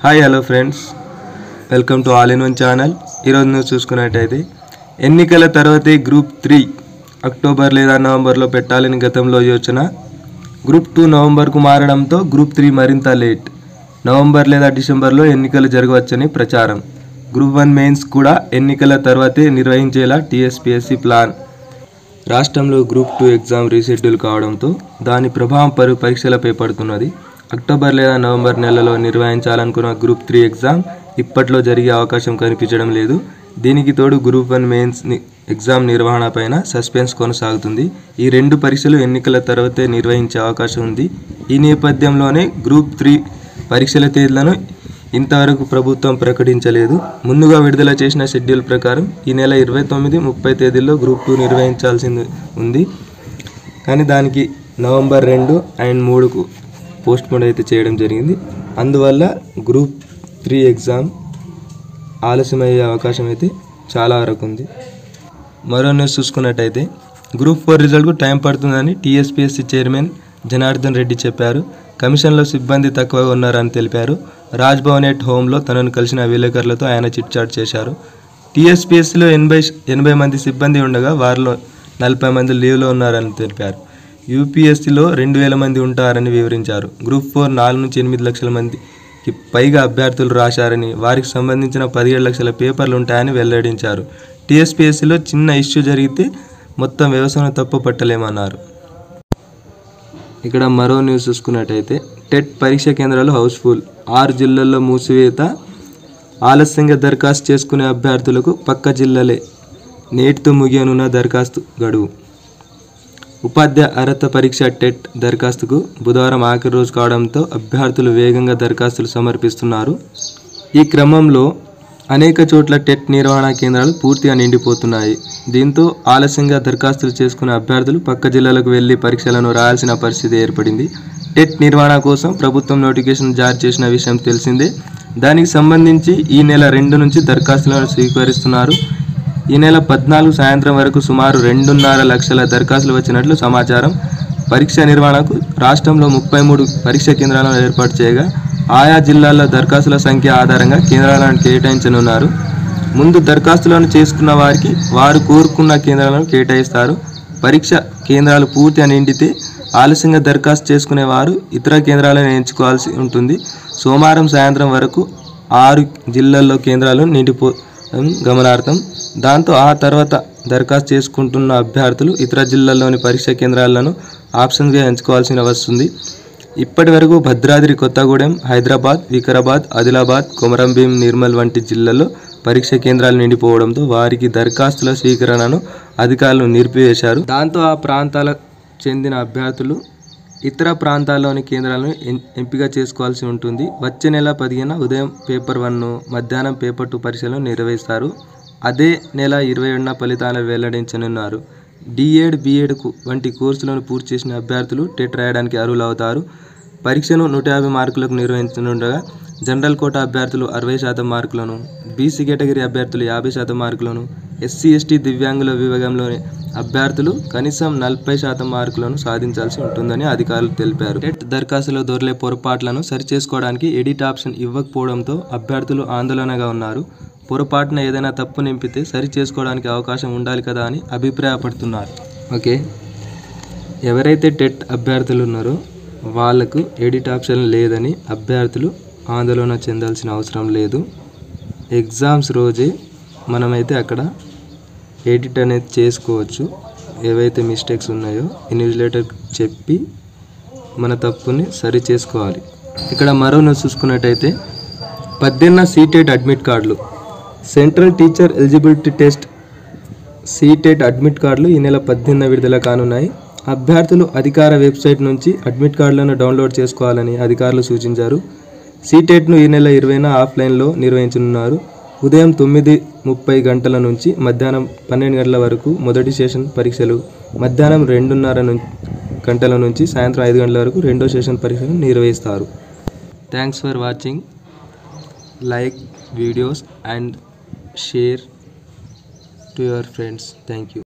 hi hello friends welcome to all in one channel ఈరోజు నువ్వు చూసుకున్నట్టయితే ఎన్నికల తర్వాతే గ్రూప్ త్రీ అక్టోబర్ లేదా నవంబర్లో పెట్టాలని గతంలో యోచన గ్రూప్ టూ నవంబర్కు మారడంతో గ్రూప్ త్రీ మరింత లేట్ నవంబర్ లేదా డిసెంబర్లో ఎన్నికలు జరగవచ్చని ప్రచారం గ్రూప్ వన్ మెయిన్స్ కూడా ఎన్నికల తర్వాతే నిర్వహించేలా టీఎస్పీఎస్సీ ప్లాన్ రాష్ట్రంలో గ్రూప్ టూ ఎగ్జామ్ రీషెడ్యూల్ కావడంతో దాని ప్రభావం పలు పరీక్షలపై పడుతున్నది అక్టోబర్ లేదా నవంబర్ నెలలో నిర్వహించాలనుకున్న గ్రూప్ త్రీ ఎగ్జామ్ ఇప్పట్లో జరిగే అవకాశం కనిపించడం లేదు దీనికి తోడు గ్రూప్ వన్ మెయిన్స్ ని- ఎగ్జామ్ నిర్వహణ పైన సస్పెన్స్ కొనసాగుతుంది ఈ రెండు పరీక్షలు ఎన్నికల తర్వాతే నిర్వహించే అవకాశం ఉంది ఈ నేపథ్యంలోనే గ్రూప్ త్రీ పరీక్షల తేదీలను ఇంతవరకు ప్రభుత్వం ప్రకటించలేదు ముందుగా విడుదల చేసిన షెడ్యూల్ ప్రకారం ఈ నెల ఇరవై తొమ్మిది ముప్పై తేదీల్లో గ్రూప్ టూ నిర్వహించాల్సింది ఉంది కానీ దానికి నవంబర్ రెండు అండ్ మూడుకు పోస్ట్ పోన్ అయితే చేయడం జరిగింది అందువల్ల గ్రూప్ త్రీ ఎగ్జామ్ ఆలస్యమయ్యే అవకాశం అయితే చాలా వరకు ఉంది మరో న్యూస్ చూసుకున్నట్టయితే గ్రూప్ ఫోర్ రిజల్ట్కు టైం పడుతుందని టీఎస్పీఎస్సీ చైర్మన్ జనార్దన్ రెడ్డి చెప్పారు కమిషన్లో సిబ్బంది తక్కువగా ఉన్నారని తెలిపారు రాజ్ భవన్ ఎట్ హోంలో తనను కలిసిన విలేకరులతో ఆయన చిట్చాట్ చేశారు టీఎస్పీఎస్సీలో ఎనభై ఎనభై మంది సిబ్బంది ఉండగా వారిలో నలభై మంది లీవ్లో ఉన్నారని తెలిపారు యూపీఎస్సీలో రెండు వేల మంది ఉంటారని వివరించారు గ్రూప్ ఫోర్ నాలుగు నుంచి ఎనిమిది లక్షల మందికి పైగా అభ్యర్థులు రాశారని వారికి సంబంధించిన పదిహేడు లక్షల పేపర్లు ఉంటాయని వెల్లడించారు టీఎస్పీఎస్సీలో చిన్న ఇష్యూ జరిగితే మొత్తం వ్యవసాయం తప్పు పట్టలేమన్నారు ఇక్కడ మరో న్యూస్ చూసుకున్నట్టయితే టెట్ పరీక్ష కేంద్రాలు హౌస్ఫుల్ ఆరు జిల్లాల్లో మూసివేత ఆలస్యంగా దరఖాస్తు చేసుకునే అభ్యర్థులకు పక్క జిల్లాలే నేటితో ముగియనున్న దరఖాస్తు గడువు ఉపాధ్యాయ అర్హత పరీక్ష టెట్ దరఖాస్తుకు బుధవారం ఆఖరి రోజు కావడంతో అభ్యర్థులు వేగంగా దరఖాస్తులు సమర్పిస్తున్నారు ఈ క్రమంలో అనేక చోట్ల టెట్ నిర్వహణ కేంద్రాలు పూర్తిగా నిండిపోతున్నాయి దీంతో ఆలస్యంగా దరఖాస్తులు చేసుకున్న అభ్యర్థులు పక్క జిల్లాలకు వెళ్లి పరీక్షలను రాయాల్సిన పరిస్థితి ఏర్పడింది టెట్ నిర్వహణ కోసం ప్రభుత్వం నోటిఫికేషన్ జారీ చేసిన విషయం తెలిసిందే దానికి సంబంధించి ఈ నెల రెండు నుంచి దరఖాస్తులను స్వీకరిస్తున్నారు ఈ నెల పద్నాలుగు సాయంత్రం వరకు సుమారు రెండున్నర లక్షల దరఖాస్తులు వచ్చినట్లు సమాచారం పరీక్ష నిర్వహణకు రాష్ట్రంలో ముప్పై మూడు పరీక్ష కేంద్రాలను ఏర్పాటు చేయగా ఆయా జిల్లాల్లో దరఖాస్తుల సంఖ్య ఆధారంగా కేంద్రాలను కేటాయించనున్నారు ముందు దరఖాస్తులను చేసుకున్న వారికి వారు కోరుకున్న కేంద్రాలను కేటాయిస్తారు పరీక్ష కేంద్రాలు పూర్తిగా నిండితే ఆలస్యంగా దరఖాస్తు చేసుకునే వారు ఇతర కేంద్రాలను ఎంచుకోవాల్సి ఉంటుంది సోమవారం సాయంత్రం వరకు ఆరు జిల్లాల్లో కేంద్రాలు నిండిపో గమనార్థం దాంతో ఆ తర్వాత దరఖాస్తు చేసుకుంటున్న అభ్యర్థులు ఇతర జిల్లాల్లోని పరీక్ష కేంద్రాలను ఆప్షన్గా ఎంచుకోవాల్సి వస్తుంది ఇప్పటి వరకు భద్రాద్రి కొత్తగూడెం హైదరాబాద్ వికారాబాద్ ఆదిలాబాద్ కొమరంభీం నిర్మల్ వంటి జిల్లాల్లో పరీక్ష కేంద్రాలు నిండిపోవడంతో వారికి దరఖాస్తుల స్వీకరణను అధికారులు నిలిపివేశారు దాంతో ఆ ప్రాంతాలకు చెందిన అభ్యర్థులు ఇతర ప్రాంతాల్లోని కేంద్రాలను ఎం- ఎంపిక చేసుకోవాల్సి ఉంటుంది వచ్చే నెల పదిహేన ఉదయం పేపర్ వన్ను మధ్యాహ్నం పేపర్ టూ పరీక్షలను నిర్వహిస్తారు అదే నెల ఇరవై ఏడున ఫలితాలు వెల్లడించనున్నారు డిఎడ్ బిఎడ్ వంటి కోర్సులను పూర్తి చేసిన అభ్యర్థులు టెట్ రాయడానికి అర్హులవుతారు పరీక్షను నూట యాభై మార్కులకు నిర్వహించనుండగా జనరల్ కోటా అభ్యర్థులు అరవై శాతం మార్కులను బీసీ కేటగిరీ అభ్యర్థులు యాభై శాతం మార్కులను ఎస్సీ ఎస్టీ దివ్యాంగుల విభాగంలోని అభ్యర్థులు కనీసం నలభై శాతం మార్కులను సాధించాల్సి ఉంటుందని అధికారులు తెలిపారు టెట్ దరఖాస్తులో దొరలే పొరపాట్లను సరిచేసుకోవడానికి ఎడిట్ ఆప్షన్ ఇవ్వకపోవడంతో అభ్యర్థులు ఆందోళనగా ఉన్నారు పొరపాటున ఏదైనా తప్పు నింపితే సరి చేసుకోవడానికి అవకాశం ఉండాలి కదా అని అభిప్రాయపడుతున్నారు ఓకే ఎవరైతే టెట్ అభ్యర్థులు ఉన్నారో వాళ్ళకు ఎడిట్ ఆప్షన్ లేదని అభ్యర్థులు ఆందోళన చెందాల్సిన అవసరం లేదు ఎగ్జామ్స్ రోజే మనమైతే అక్కడ ఎడిట్ అనేది చేసుకోవచ్చు ఏవైతే మిస్టేక్స్ ఉన్నాయో ఇన్విజిలేటర్ చెప్పి మన తప్పుని సరి చేసుకోవాలి ఇక్కడ మరో నువ్వు చూసుకున్నట్టయితే పద్దెన్న సీటెడ్ అడ్మిట్ కార్డులు central teacher eligibility test CTET admit కార్డులు ఈ నెల పద్దెనిమిది విడుదల కానున్నాయి అభ్యర్థులు అధికార వెబ్సైట్ నుంచి అడ్మిట్ కార్డులను డౌన్లోడ్ చేసుకోవాలని అధికారులు సూచించారు సీటెట్ను ఈ నెల ఇరవైన ఆఫ్లైన్లో నిర్వహించనున్నారు ఉదయం తొమ్మిది ముప్పై గంటల నుంచి మధ్యాహ్నం పన్నెండు గంటల వరకు మొదటి సెషన్ పరీక్షలు మధ్యాహ్నం రెండున్నర నుంచి గంటల నుంచి సాయంత్రం ఐదు గంటల వరకు రెండో సెషన్ పరీక్షలు నిర్వహిస్తారు thanks for watching like videos and share to your friends thank you